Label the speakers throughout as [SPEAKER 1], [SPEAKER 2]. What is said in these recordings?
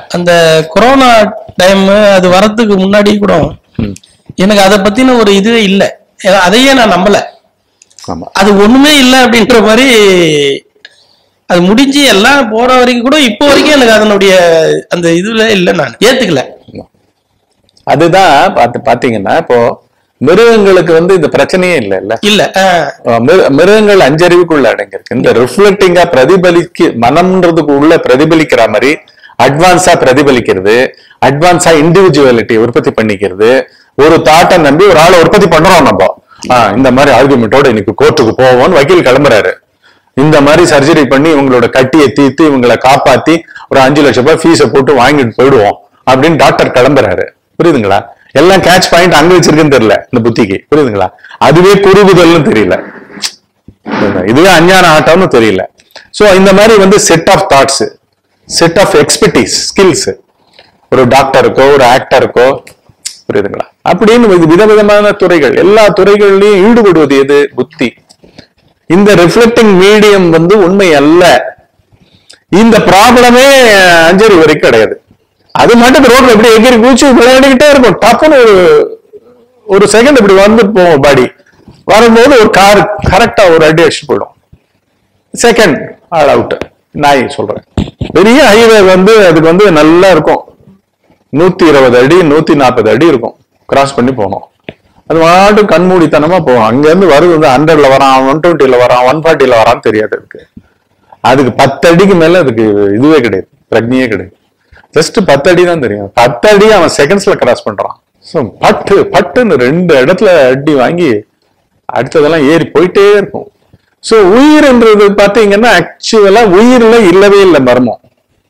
[SPEAKER 1] அந்த corona time அது வரதுக்கு முன்னாடி கூட எனக்கு அதை பத்தின ஒரு இதுவே இல்லை ஏன்னா அதையே நான் நம்பல
[SPEAKER 2] ஆமா
[SPEAKER 1] அது ஒண்ணுமே இல்லை அப்படின்ற மாதிரி அது முடிஞ்சு எல்லாம் போற வரைக்கும் கூட இப்போ வரைக்கும் எனக்கு அதனுடைய அந்த இதுல இல்லை நான் ஏத்துக்கல
[SPEAKER 2] அதுதான் பார்த்து பாத்தீங்கன்னா இப்போ மிருகங்களுக்கு வந்து இந்த பிரச்சனையே இல்லை இல்ல
[SPEAKER 1] இல்ல ஆஹ்,
[SPEAKER 2] அஹ் மிரு- மிருகங்கள் அஞ்சறிவுக்குள்ள அடங்கியிருக்கு இந்த ரிஃப்ளெக்டிங்கா பிரதிபலிக்கு மனம்ன்றதுக்கு உள்ள பிரதிபலிக்கிற மாதிரி அட்வான்ஸா பிரதிபலிக்கிறது அட்வான்ஸா இண்டிவிஜுவாலிட்டி உற்பத்தி பண்ணிக்கிறது ஒரு தாட்டை நம்பி ஒரு ஆளை உற்பத்தி பண்றோம் நம்ம ஆஹ் இந்த மாதிரி ஆர்குமெண்டோட இன்னைக்கு கோர்ட்டுக்கு போவோம்னு வக்கீல் கிளம்புறாரு இந்த மாதிரி சர்ஜரி பண்ணி இவங்களோட கட்டியை தீர்த்து இவங்களை காப்பாத்தி ஒரு அஞ்சு லட்சம் ரூபாய் ஃபீஸை போட்டு வாங்கிட்டு போயிடுவோம் அப்படின்னு டாக்டர் கிளம்புறாரு புரியுதுங்களா எல்லாம் கேட்ச் பாயிண்ட் அங்க வச்சிருக்குன்னு தெரியல இந்த புத்திக்கு புரியுதுங்களா அதுவே குறுகுதல்னு தெரியல புரியுதா? இதுவே அஞ்ஞான ஆட்டம்னு தெரியல சோ இந்த மாதிரி வந்து set of thoughts set of expertise skills ஒரு டாக்டருக்கோ ஒரு ஆக்டருக்கோ புரியுதுங்களா அப்படின்னு இது விதவிதமான துறைகள் எல்லா துறைகள்லயும் ஈடுபடுவது எது புத்தி இந்த ரிஃப்ளெக்டிங் மீடியம் வந்து உண்மை அல்ல இந்த ப்ராப்ளமே அஞ்சரி வரைக்கும் கிடையாது அது மட்டும் ரோட்ல எப்படி எகிரி குச்சி விளையாடிக்கிட்டே இருக்கும் டப்புன்னு ஒரு ஒரு செகண்ட் இப்படி வந்துட்டு போவோம் பாடி வரும்போது ஒரு கார் கரெக்டா ஒரு அடி அடிச்சு போயிடும் செகண்ட் ஆல் அவுட் நாய் சொல்றேன் பெரிய ஹைவே வந்து அதுக்கு வந்து நல்லா இருக்கும் நூத்தி இருபது அடி நூத்தி நாற்பது அடி இருக்கும் கிராஸ் பண்ணி போகணும் அது மாட்டும் கண்மூடித்தனமா போகும் அங்க இருந்து வருது வந்து ஹண்ட்ரட்ல வரான் ஒன் டுவெண்ட்டில வரான் ஒன் ஃபார்ட்டில வரான்னு தெரியாது அதுக்கு அதுக்கு பத்து அடிக்கு மேல அதுக்கு இதுவே கிடையாது பிரக்னியே கிடையாது ஜஸ்ட் பத்து அடி தான் தெரியும் பத்து அடி அவன் செகண்ட்ஸ்ல கிராஸ் பண்றான் ஸோ பட்டு பட்டுன்னு ரெண்டு இடத்துல அடி வாங்கி அடுத்ததெல்லாம் ஏறி போயிட்டே இருக்கும் சோ உயிர்ன்றது பாத்தீங்கன்னா ஆக்சுவலா உயிர்ல இல்லவே இல்லை மர்மம்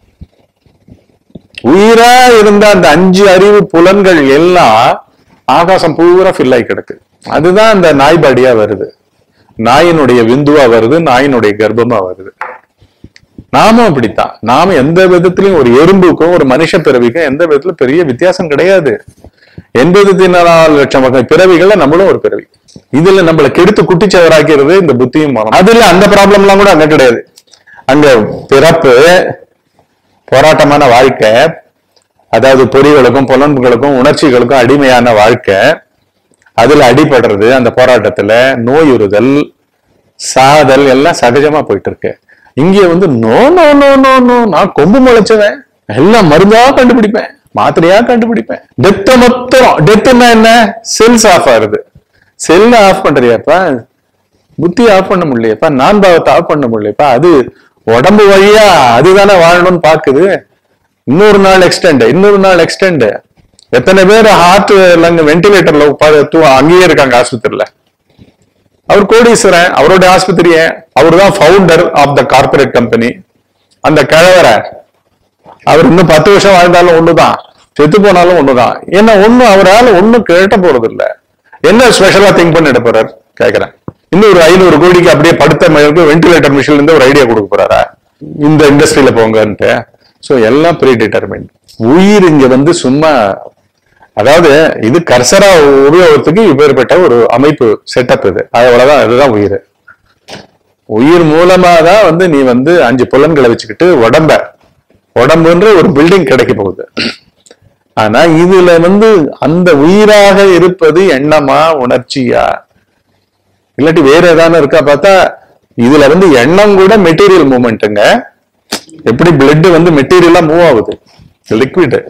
[SPEAKER 2] உயிரா இருந்த அந்த அஞ்சு அறிவு புலன்கள் எல்லாம் ஆகாசம் பூரா ஃபில் ஆகி கிடக்கு அதுதான் அந்த நாய் பாடியா வருது நாயினுடைய விந்துவா வருது நாயினுடைய கர்ப்பமா வருது நாமும் அப்படித்தான் நாம எந்த விதத்திலையும் ஒரு எறும்புக்கும் ஒரு மனுஷ பிறவிக்கும் எந்த விதத்துல பெரிய வித்தியாசம் கிடையாது எண்பத்தி நாலு லட்சம் வகை பிறவிகள்ல நம்மளும் ஒரு பிறவி இதுல நம்மளை கெடுத்து குட்டிச்சவராக்கிறது இந்த புத்தியும் மனம் அதுல அந்த ப்ராப்ளம் எல்லாம் கூட அங்க கிடையாது அங்க பிறப்பு போராட்டமான வாழ்க்கை அதாவது பொறிகளுக்கும் புலன்புகளுக்கும் உணர்ச்சிகளுக்கும் அடிமையான வாழ்க்கை அதுல அடிபடுறது அந்த போராட்டத்துல நோயுறுதல் சாதல் எல்லாம் சகஜமா போயிட்டு இருக்கு இங்க வந்து no no no no no நான் கொம்பு முளைச்சவன் எல்லாம் மருந்தா கண்டுபிடிப்பேன் மாத்திரையா கண்டுபிடிப்பேன் டெத்த மொத்தம் டெத்துன்னா என்ன செல்ஸ் ஆஃப் ஆகுது செல் ஆஃப் பண்றியாப்பா புத்தி ஆஃப் பண்ண முடியலையப்பா நான் பாவத்தை ஆஃப் பண்ண முடியலையப்பா அது உடம்பு வழியா அதுதானே வாழணும்னு பாக்குது இன்னொரு நாள் எக்ஸ்டெண்ட் இன்னொரு நாள் எக்ஸ்டெண்ட் எத்தனை பேர் ஹார்ட் லங் வென்டிலேட்டர்ல அங்கேயே இருக்காங்க ஆஸ்பத்திரியில அவர் கோடீஸ்வரன் அவருடைய ஆஸ்பத்திரிய அவர் தான் founder of the corporate company அந்த கிழவரை அவர் இன்னும் பத்து வருஷம் வாழ்ந்தாலும் ஒண்ணுதான் செத்து போனாலும் ஒண்ணுதான் ஏன்னா ஒண்ணும் அவரால் ஒண்ணும் கேட்ட போறது இல்ல என்ன ஸ்பெஷலா திங்க் பண்ணிட போறார் கேக்குறேன் இன்னும் ஒரு ஐநூறு கோடிக்கு அப்படியே படுத்த வென்டிலேட்டர் மிஷின்ல இருந்து ஒரு ஐடியா கொடுக்க போறாரா இந்த இண்டஸ்ட்ரியில போங்கன்ட்டு சோ எல்லாம் ப்ரீ டிட்டர்மெண்ட் உயிர் இங்க வந்து சும்மா அதாவது இது கர்சரா உபயோகத்துக்கு இப்பேற்பட்ட ஒரு அமைப்பு செட்டப் இது அது அவ்வளவுதான் இதுதான் உயிர் உயிர் மூலமா தான் வந்து நீ வந்து அஞ்சு புலன்களை வச்சுக்கிட்டு உடம்ப உடம்புன்ற ஒரு பில்டிங் கிடைக்க போகுது ஆனா இதுல வந்து அந்த உயிராக இருப்பது எண்ணமா உணர்ச்சியா இல்லாட்டி வேற ஏதாவது இருக்கா பார்த்தா இதுல வந்து எண்ணம் கூட மெட்டீரியல் மூமெண்ட்டுங்க எப்படி பிளட் வந்து மெட்டீரியலா மூவ் ஆகுது லிக்விட்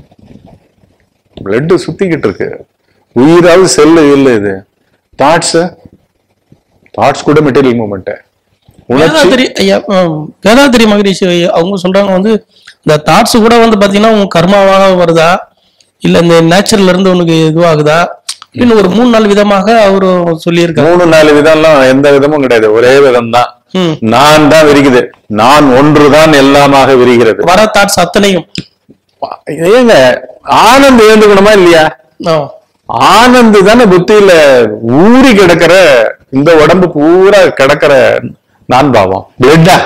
[SPEAKER 2] பிளட் சுத்திக்கிட்டு இருக்கு உயிராவது செல்லு இல்ல இது தாட்ஸ் தாட்ஸ் கூட மெட்டீரியல் மூமெண்ட் உணர்ச்சி
[SPEAKER 1] வேதாத்திரி ஐயா ஹம், வேதாத்திரி மகரிஷி ஐயா, அவங்க சொல்றாங்க வந்து இந்த தாட்ஸ் கூட வந்து பாத்தீங்கன்னா உங்க கர்மாவாக வருதா இல்ல இந்த நேச்சர்ல இருந்து உனக்கு இதுவாகுதா அப்படின்னு ஒரு மூணு நாலு விதமாக அவரு சொல்லியிருக்காரு
[SPEAKER 2] மூணு நாலு விதம்லாம் எந்த விதமும் கிடையாது ஒரே விதம் தான்
[SPEAKER 1] ம்.
[SPEAKER 2] நான் தான் விரிகுது நான் ஒன்றுதான் எல்லாமாக விரிகிறது
[SPEAKER 1] வர தாட்ஸ் அத்தனையும்
[SPEAKER 2] ஏங்க ஆனந்த் ஏந்துக்கணுமா இல்லையா
[SPEAKER 1] ஆ.
[SPEAKER 2] ஆனந்த் தானே புத்தியில ஊறி கிடக்கிற இந்த உடம்பு பூரா கிடக்கிற நான் பாவம் பிளட்டா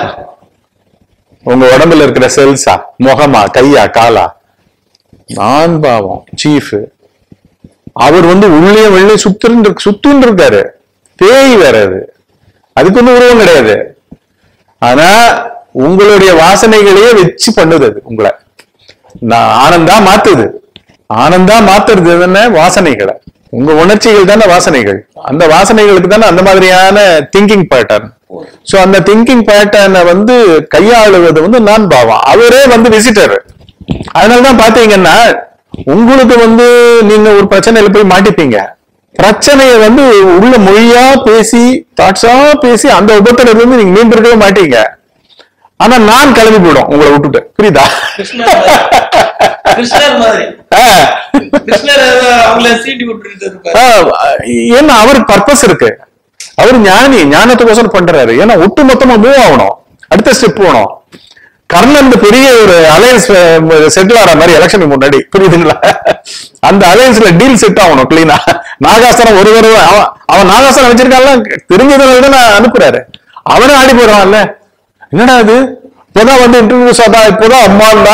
[SPEAKER 2] உங்க உடம்புல இருக்கிற செல்ஸா முகமா கையா காலா நான் பாவம் சீஃப் அவர் வந்து உள்ளே வெளியே சுத்து சுத்துன்னு இருக்காரு பேய் வேற அது அதுக்கு ஒன்றும் உருவம் கிடையாது ஆனா உங்களுடைய வாசனைகளையே வச்சு பண்ணுது அது உங்களை நான் ஆனந்தா மாத்துது ஆனந்தா மாத்துறது என்ன வாசனைகளை உங்க உணர்ச்சிகள் தானே வாசனைகள் அந்த வாசனைகளுக்கு தானே அந்த மாதிரியான திங்கிங் பேட்டர்ன் சோ அந்த திங்கிங் பேட்டர்னை வந்து கையாளுவது வந்து நான் பாவம் அவரே வந்து விசிட்டர் அதனாலதான் பாத்தீங்கன்னா உங்களுக்கு வந்து நீங்க ஒரு பிரச்சனையில போய் மாட்டிப்பீங்க பிரச்சனையை வந்து உள்ள மொழியா பேசி தாட்ஸா பேசி அந்த விபத்துல இருந்து நீங்க மீண்டிருக்கவே மாட்டீங்க ஆனா நான் கிளம்பி போயிடும் உங்களை விட்டுட்டு புரியுதா
[SPEAKER 1] கிருஷ்ணர் மாதிரி. கிருஷ்ணர் மாதிரி
[SPEAKER 2] ஆஹ்
[SPEAKER 1] கிருஷ்ணர் அவங்கள சீட்டி விட்டுட்டு இருப்பாரு
[SPEAKER 2] ஆஹ் ஏன்னா அவருக்கு பர்பஸ் இருக்கு அவர் ஞானி ஞானத்துக்கோசரம் பண்றாரு ஏன்னா ஒட்டு மொத்தமா மூவ் ஆகணும் அடுத்த ஸ்டெப் போகணும் கர்ணன் பெரிய ஒரு அலையன்ஸ் செட்டில் ஆற மாதிரி எலெக்ஷனுக்கு முன்னாடி புரியுதுங்களா அந்த அலையன்ஸ்ல டீல் செட் ஆகணும் கிளீனா நாகாசனம் ஒரு ஒரு அவன் அவன் நாகாசனம் வச்சிருக்கான்ல தெரிஞ்சதை நான் அனுப்புறாரு அவனே ஆடி போயிடுவான்ல என்னடா இது இப்போதான் வந்து இன்டர்வியூ சொன்னா இப்போதான் அம்மாண்டா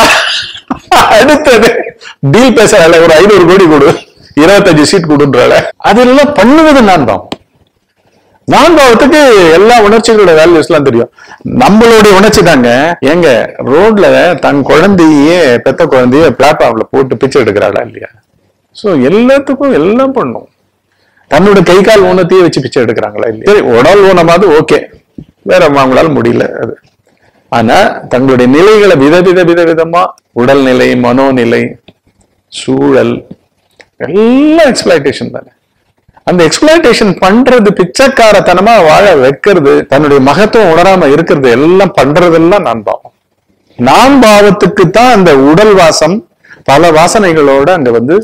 [SPEAKER 2] அடுத்தது டீல் பேசுறாள் ஒரு ஐநூறு கோடி கொடு இருபத்தஞ்சு சீட் கொடுன்றால அதெல்லாம் பண்ணுவது நான் தான் நான் பாவத்துக்கு எல்லா உணர்ச்சிகளோட வேல்யூஸ் எல்லாம் தெரியும் நம்மளுடைய உணர்ச்சி தாங்க ஏங்க ரோட்ல தன் குழந்தையே பெத்த குழந்தைய பிளாட்ஃபார்ம்ல போட்டு பிச்சை எடுக்கிறாளா இல்லையா சோ எல்லாத்துக்கும் எல்லாம் பண்ணும் தன்னோட கை கால் ஊனத்தையே வச்சு பிச்சை எடுக்கிறாங்களா இல்லையா சரி உடல் ஊனமாவது ஓகே வேற அவங்களால முடியல அது ஆனா தங்களுடைய நிலைகளை விதவித விதவிதமா உடல்நிலை மனோநிலை சூழல் எல்லாம் எக்ஸ்பிளைட்டேஷன் தானே அந்த எக்ஸ்பிளைட்டேஷன் பண்றது பிச்சைக்காரத்தனமா வாழ வைக்கிறது தன்னுடைய மகத்துவம் உணராம இருக்கிறது எல்லாம் பண்றதெல்லாம் நான் பாவம் நான் பாவத்துக்கு தான் அந்த உடல் வாசம் பல வாசனைகளோட அங்க வந்து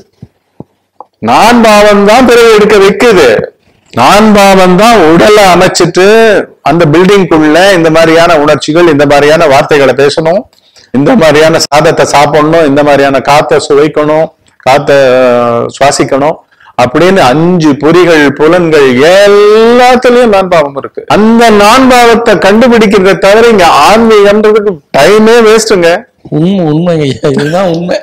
[SPEAKER 2] நான் பாவம் தான் பிறகு எடுக்க வைக்குது நான் பாவம் தான் உடலை அமைச்சிட்டு அந்த பில்டிங்குள்ள இந்த மாதிரியான உணர்ச்சிகள் இந்த மாதிரியான வார்த்தைகளை பேசணும் இந்த மாதிரியான சாதத்தை சாப்பிடணும் இந்த மாதிரியான காத்தை சுவைக்கணும் காத்தை அஹ், சுவாசிக்கணும் அப்படின்னு அஞ்சு பொறிகள் புலன்கள் எல்லாத்துலயும் நான் பாவம் இருக்கு அந்த நான் பாவத்தை கண்டுபிடிக்கிறத தவிர இங்க ஆன்மீகம்ன்றதுக்கு டைமே வேஸ்ட்டுங்க
[SPEAKER 1] உண்மை உண்மைங்க ஐயா இதுதான் உண்மை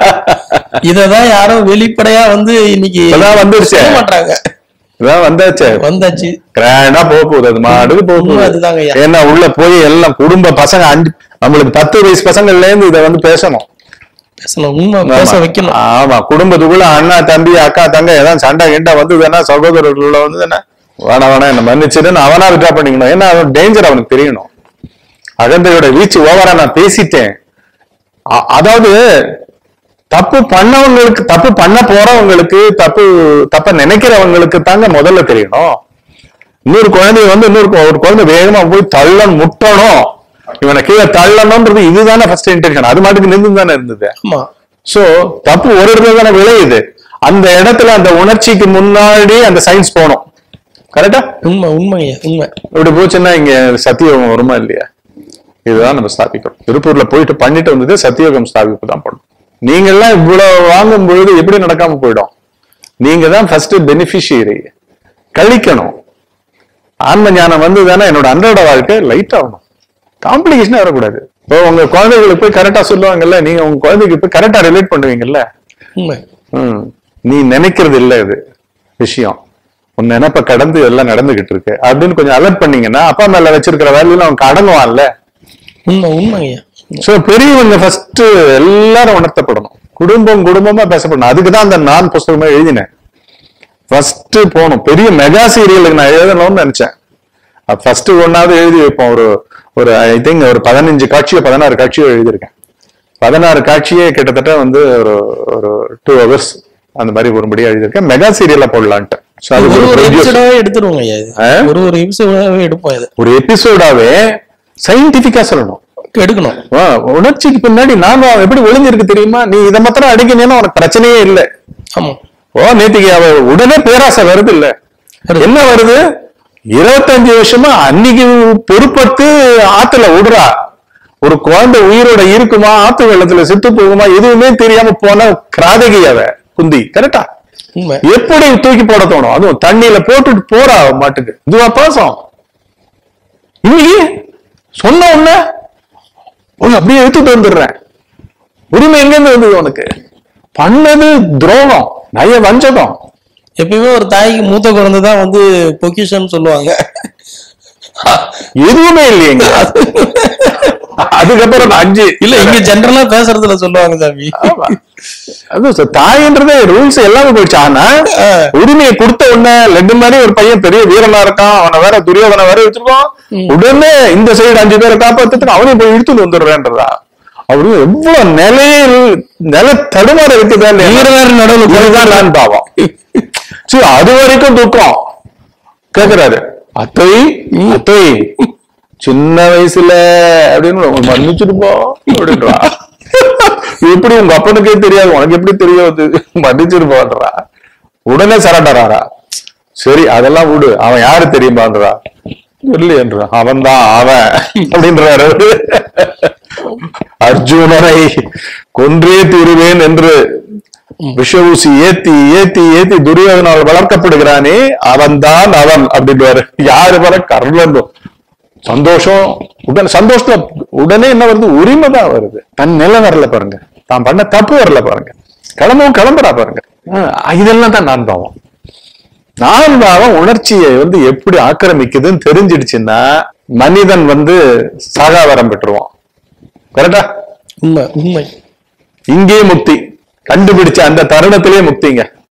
[SPEAKER 1] இததான் யாரும் வெளிப்படையா வந்து இன்னைக்கு
[SPEAKER 2] இப்பதான் வந்துருச்சே.
[SPEAKER 1] சொல்ல மாட்டாங்க
[SPEAKER 2] இதான் வந்தாச்சே
[SPEAKER 1] வந்தாச்சு
[SPEAKER 2] கிராண்டா போக போகுது அது மாடுக்கு போக
[SPEAKER 1] உண்மை
[SPEAKER 2] போகுது
[SPEAKER 1] அதுதாங்க ஐயா.
[SPEAKER 2] ஏன்னா உள்ள போய் எல்லாம் குடும்ப பசங்க அஞ்சு நம்மளுக்கு பத்து வயசு பசங்கள்ல இருந்து இதை வந்து பேசணும்
[SPEAKER 1] பேசணும் உண்மை பேச
[SPEAKER 2] ஆமா.
[SPEAKER 1] வைக்கணும்
[SPEAKER 2] ஆமா குடும்பத்துக்குள்ள அண்ணா தம்பி அக்கா தங்க ஏதாவது சண்டை கிண்டா வந்ததுன்னா சகோதரர்களுள்ள வந்ததுன்னா வேணா வேணா என்ன மன்னிச்சிடுன்னு அவனா விட்ரா பண்ணிக்கணும் ஏன்னா அவன் டேஞ்சர் அவனுக்கு தெரியணும் அகந்தையோட வீச்சு ஓவரா நான் பேசிட்டேன் அ- அதாவது தப்பு பண்ணவங்களுக்கு தப்பு பண்ண போறவங்களுக்கு தப்பு தப்ப நினைக்கிறவங்களுக்கு தாங்க முதல்ல தெரியணும் இன்னொரு குழந்தைய வந்து இன்னொரு கு- ஒரு குழந்தை வேகமா போய் தள்ளணும் முட்டணும் இவனை கீழே தள்ளணும்ன்றது இதுதானே ஃபர்ஸ்ட் இன்டென்ஷன் அது மாட்டுக்கு நின்று தானே இருந்தது
[SPEAKER 1] ஆமா
[SPEAKER 2] சோ தப்பு ஒரு இடத்துல தானே விளையுது அந்த இடத்துல அந்த உணர்ச்சிக்கு முன்னாடி அந்த சயின்ஸ் போகணும் கரெக்டா
[SPEAKER 1] உண்மை உண்மைங்க உண்மை
[SPEAKER 2] இப்படி போச்சுன்னா இங்க சத்தியோகம் வருமா இல்லையா இதுதான் நம்ம ஸ்தாபிக்கிறோம் திருப்பூர்ல போயிட்டு பண்ணிட்டு வந்தது சத்தியோகம் ஸ்தாபிப்பு தான் பண்ணணும் நீங்க எல்லாம் இவ்வளவு வாங்கும் பொழுது எப்படி நடக்காம போயிடும் நீங்க தான் ஃபர்ஸ்ட் பெனிஃபிஷியரி கழிக்கணும் ஆன்ம ஞானம் வந்து தானே என்னோட அன்றாட வாழ்க்கை லைட் ஆகணும் காம்ப்ளிகேஷனே வரக்கூடாது இப்போ உங்க குழந்தைகளுக்கு போய் கரெக்டா சொல்லுவாங்கல்ல நீங்க உங்க குழந்தைக்கு போய் கரெக்டா ரிலேட் பண்ணுவீங்கல்ல
[SPEAKER 1] உண்மை
[SPEAKER 2] ம். நீ நினைக்கிறது இல்ல இது விஷயம் உன் நினைப்ப கடந்து எல்லாம் நடந்துகிட்டு இருக்கு அப்படின்னு கொஞ்சம் அலர்ட் பண்ணீங்கன்னா அப்பா மேல வச்சிருக்கிற வேல்யூல அவன் கடங்குவான்ல
[SPEAKER 1] உண்மை உண்மைங்க
[SPEAKER 2] சோ பெரியவங்க ஃபர்ஸ்ட் எல்லாரும் உணர்த்தப்படணும் குடும்பம் குடும்பமா பேசப்படணும் அதுக்கு தான் அந்த நான் புஸ்தகமா எழுதினேன் ஃபர்ஸ்ட் போகணும் பெரிய மெகா சீரியலுக்கு நான் எழுதணும்னு நினைச்சேன் ஃபர்ஸ்ட் ஒன்னாவது எழுதி வைப்போம் ஒரு ஒரு ஐ திங்க் ஒரு பதினஞ்சு காட்சியோ பதினாறு காட்சியோ எழுதியிருக்கேன் பதினாறு காட்சியே கிட்டத்தட்ட வந்து ஒரு ஒரு டூ ஹவர்ஸ் அந்த மாதிரி ஒருபடியா எழுதியிருக்கேன் மெகா சீரியல்ல போடலான்ட்டு So அது
[SPEAKER 1] ஒரு
[SPEAKER 2] ஒரு
[SPEAKER 1] ஒரு
[SPEAKER 2] producer-
[SPEAKER 1] எபிசோடாவே எடுத்துருவோங்க ஐயா இது
[SPEAKER 2] ஆ?
[SPEAKER 1] ஒரு ஒரு எபிசோடாவே எடுப்போம் இது
[SPEAKER 2] ஒரு எபிசோடாவே சயின்டிபிக்கா சொல்லணும்
[SPEAKER 1] எடுக்கணும்
[SPEAKER 2] ஆ, உணர்ச்சிக்கு பின்னாடி நான் எப்படி ஒளிஞ்சிருக்கு தெரியுமா நீ இதை மாத்திரம் அடிக்கணும்னா உனக்கு பிரச்சனையே இல்லை
[SPEAKER 1] ஆமா
[SPEAKER 2] ஓ நேத்திக்கு அவ உடனே பேராசை வருது இல்ல
[SPEAKER 1] வருது.
[SPEAKER 2] என்ன வருது இருபத்தஞ்சு வருஷமா அன்னைக்கு பொறுப்பத்து ஆத்துல விடுறா ஒரு குழந்தை உயிரோட இருக்குமா ஆத்து வெள்ளத்துல செத்து போகுமா எதுவுமே தெரியாம போன கிராதகி அவ குந்தி கரெக்டா
[SPEAKER 1] உண்மை
[SPEAKER 2] எப்படி தூக்கி போட தோணும் அதுவும் தண்ணியில போட்டுட்டு போறா அவ மாட்டுக்கு இதுவா பாசம் இன்னைக்கு சொன்ன உடனே உன்னை அப்படியே எடுத்துட்டு வந்துடுறேன் உரிமை எங்க இருந்து வந்தது உனக்கு பண்ணது துரோகம் நய வஞ்சகம்
[SPEAKER 1] எப்பயுமே ஒரு தாய்க்கு மூத்த குழந்தை தான் வந்து பொக்கிஷன் சொல்லுவாங்க
[SPEAKER 2] எதுவுமே இல்லையேங்க அதுக்கப்புறம் அந்த அஞ்சு
[SPEAKER 1] இல்ல இங்க ஜென்ரலா பேசுறதுல சொல்லுவாங்க சாமி
[SPEAKER 2] ஆமா. அது சார், தாயின்றதே ரூல்ஸ் எல்லாமே போயிடுச்சு ஆனா உரிமையை கொடுத்த உடனே லெட்டு மாதிரி ஒரு பையன் பெரிய வீரனா இருக்கான் அவனை வேற துரியோதனை வேற வச்சிருக்கோம் உடனே இந்த சைடு அஞ்சு பேரை காப்பாத்துறதுக்கு அவனையும் போய் இழுத்துட்டு வந்துடுறேன்றதா அவரு எவ்வளவு நிலையில் நில தடுமாற இருக்குதா இல்லையா?
[SPEAKER 1] வேற வேற நடுவுல
[SPEAKER 2] இதுதான் நான் பாவம் சரி அது வரைக்கும் துக்கம் கேக்குறாரு அத்தை அத்தை சின்ன வயசுல அப்படின்னு உங்களை மன்னிச்சுட்டு போ அப்படின்றா எப்படி உங்க அப்பனுக்கே தெரியாது உனக்கு எப்படி தெரியும் அது மன்னிச்சுட்டு போன்றா உடனே சரண்டராரா சரி அதெல்லாம் விடு அவன் யாரு தெரியுமான்றா தெரியலையன்றா அவன் தான் அவன் அப்படின்றாரு அவரு. அர்ஜுனனை கொன்றே தீருவேன் என்று விஷவூசி ஏத்தி ஏத்தி ஏத்தி துரியோதனால் வளர்க்கப்படுகிறானே அவன்தான் அவன் அப்படின்றாரு யாரு வர கர்ணன் சந்தோஷம் உடனே சந்தோஷத்துல உடனே என்ன வருது உரிமை தான் வருது தன் நிலை வரல பாருங்க தான் பண்ண தப்பு வரல பாருங்க கிளம்பவும் கிளம்புறா பாருங்க ஆஹ் இதெல்லாம் தான் நான் பாவம் நான் பாவம் உணர்ச்சியை வந்து எப்படி ஆக்கிரமிக்குதுன்னு தெரிஞ்சிடுச்சுன்னா மனிதன் வந்து சாகாவரம் பெற்றுவான் கரெக்டா
[SPEAKER 1] உண்மை உண்மை
[SPEAKER 2] இங்கே முக்தி கண்டுபிடிச்ச அந்த தருணத்திலே முக்திங்க